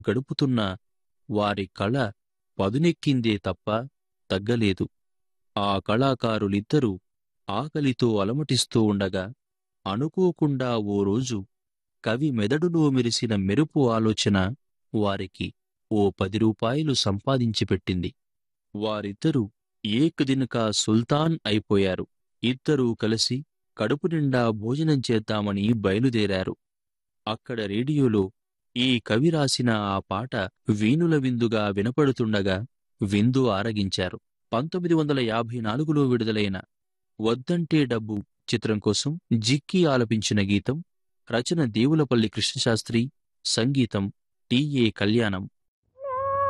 గడుపుతున్న వారి కళ పదునెక్కిందే తప్ప తగ్గలేదు ఆ కళాకారులిద్దరూ ఆకలితో అలమటిస్తూ ఉండగా అనుకోకుండా ఓ రోజు కవి మెదడులో మెరిసిన మెరుపు ఆలోచన వారికి ఓ పది రూపాయలు సంపాదించి పెట్టింది వారిద్దరూ ఏక్ దినకా సుల్తాన్ అయిపోయారు ఇద్దరూ కలిసి కడుపు నిండా భోజనం చేద్దామని బయలుదేరారు అక్కడ రేడియోలో ఈ కవి రాసిన ఆ పాట వీణుల విందుగా వినపడుతుండగా విందు ఆరగించారు పంతొమ్మిది వందల యాభై నాలుగులో విడుదలైన వద్దంటే డబ్బు చిత్రం కోసం జిక్కి ఆలపించిన గీతం రచన దేవులపల్లి కృష్ణశాస్త్రి సంగీతం టిఏ కళ్యాణం